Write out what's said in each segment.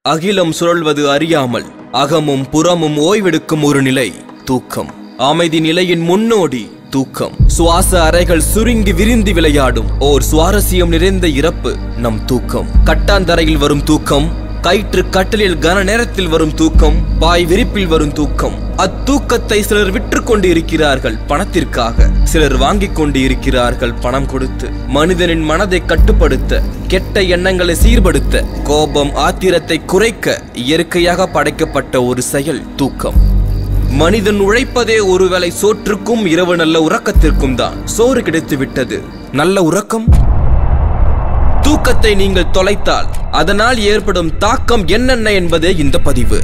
அகிலம் சுழல்வது அறியாமல் அகமும் புறமும் ஓய்வெடுக்கும் ஒரு நிலை தூக்கம் அமைதி நிலையின் முன்னோடி தூக்கம் சுவாச அறைகள் சுருங்கி விரிந்து விளையாடும் ஓர் சுவாரஸ்யம் நிறைந்த இறப்பு நம் தூக்கம் கட்டாந்தரையில் வரும் தூக்கம் கயிற்று கட்டலில் கன நேரத்தில் வரும் தூக்கம் பாய் விரிப்பில் வரும் தூக்கம் அத்தூக்கத்தை சிலர் விற்று கொண்டு இருக்கிறார்கள் பணத்திற்காக சிலர் வாங்கிக் கொண்டு இருக்கிறார்கள் பணம் கொடுத்து மனிதனின் மனதை கட்டுப்படுத்த கெட்ட எண்ணங்களை சீர்படுத்த கோபம் ஆத்திரத்தை குறைக்க இயற்கையாக படைக்கப்பட்ட ஒரு செயல் தூக்கம் மனிதன் உழைப்பதே ஒருவேளை சோற்றுக்கும் இரவு நல்ல உறக்கத்திற்கும் தான் சோறு கிடைத்து விட்டது நல்ல உறக்கம் தூக்கத்தை நீங்கள் தொலைத்தால் அதனால் ஏற்படும் தாக்கம் என்னென்ன என்பதே இந்த பதிவு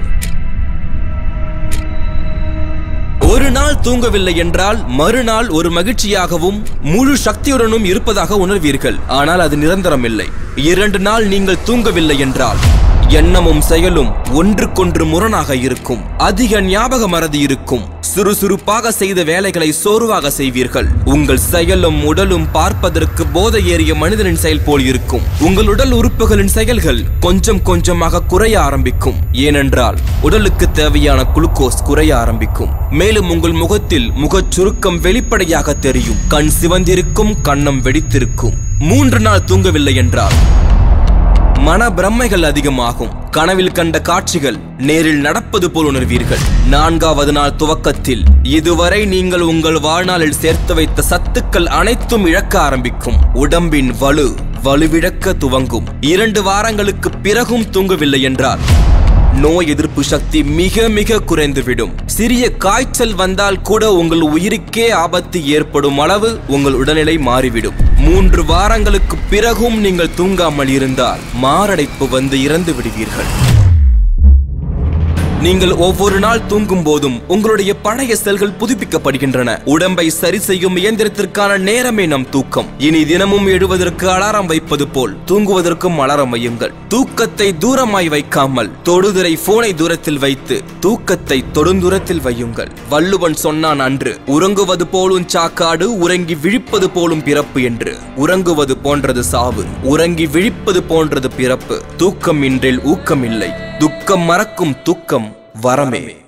ஒரு நாள் தூங்கவில்லை என்றால் மறுநாள் ஒரு மகிழ்ச்சியாகவும் முழு சக்தியுடனும் இருப்பதாக உணர்வீர்கள் ஆனால் அது நிரந்தரம் இல்லை இரண்டு நாள் நீங்கள் தூங்கவில்லை என்றால் எண்ணமும் செயலும் ஒன்றுக்கொன்று முரணாக இருக்கும் அதிக ஞாபக மறதி இருக்கும் சுறுசுறுப்பாக செய்த வேலைகளை சோர்வாக செய்வீர்கள் உங்கள் செயலும் உடலும் பார்ப்பதற்கு போதை ஏறிய மனிதனின் செயல் போல் இருக்கும் உங்கள் உடல் உறுப்புகளின் செயல்கள் கொஞ்சம் கொஞ்சமாக குறைய ஆரம்பிக்கும் ஏனென்றால் உடலுக்கு தேவையான குளுக்கோஸ் குறைய ஆரம்பிக்கும் மேலும் உங்கள் முகத்தில் முகச் சுருக்கம் வெளிப்படையாக தெரியும் கண் சிவந்திருக்கும் கன்னம் வெடித்திருக்கும் மூன்று நாள் தூங்கவில்லை என்றால் மன பிரம்மைகள் அதிகமாகும் கனவில் கண்ட காட்சிகள் நேரில் நடப்பது போல் உணர்வீர்கள் நான்காவது நாள் துவக்கத்தில் இதுவரை நீங்கள் உங்கள் வாழ்நாளில் சேர்த்து வைத்த சத்துக்கள் அனைத்தும் இழக்க ஆரம்பிக்கும் உடம்பின் வலு வலுவிழக்க துவங்கும் இரண்டு வாரங்களுக்கு பிறகும் தூங்கவில்லை என்றால் நோய் எதிர்ப்பு சக்தி மிக மிக குறைந்துவிடும் சிறிய காய்ச்சல் வந்தால் கூட உங்கள் உயிருக்கே ஆபத்து ஏற்படும் அளவு உங்கள் உடல்நிலை மாறிவிடும் மூன்று வாரங்களுக்கு பிறகும் நீங்கள் தூங்காமல் இருந்தால் மாரடைப்பு வந்து இறந்து விடுவீர்கள் நீங்கள் ஒவ்வொரு நாள் தூங்கும் போதும் உங்களுடைய பழைய செல்கள் புதுப்பிக்கப்படுகின்றன உடம்பை சரி செய்யும் இயந்திரத்திற்கான நேரமே நம் தூக்கம் இனி தினமும் எழுவதற்கு அலாரம் வைப்பது போல் தூங்குவதற்கும் அலாரம் வையுங்கள் தூக்கத்தை தூரமாய் வைக்காமல் தொடுதிரை போனை தூரத்தில் வைத்து தூக்கத்தை தொடுந்தூரத்தில் வையுங்கள் வள்ளுவன் சொன்னான் அன்று உறங்குவது போலும் சாக்காடு உறங்கி விழிப்பது போலும் பிறப்பு என்று உறங்குவது போன்றது சாவு உறங்கி விழிப்பது போன்றது பிறப்பு தூக்கம் இன்றில் ஊக்கம் இல்லை துக்கம் மறக்கும் தூக்கம் வரமே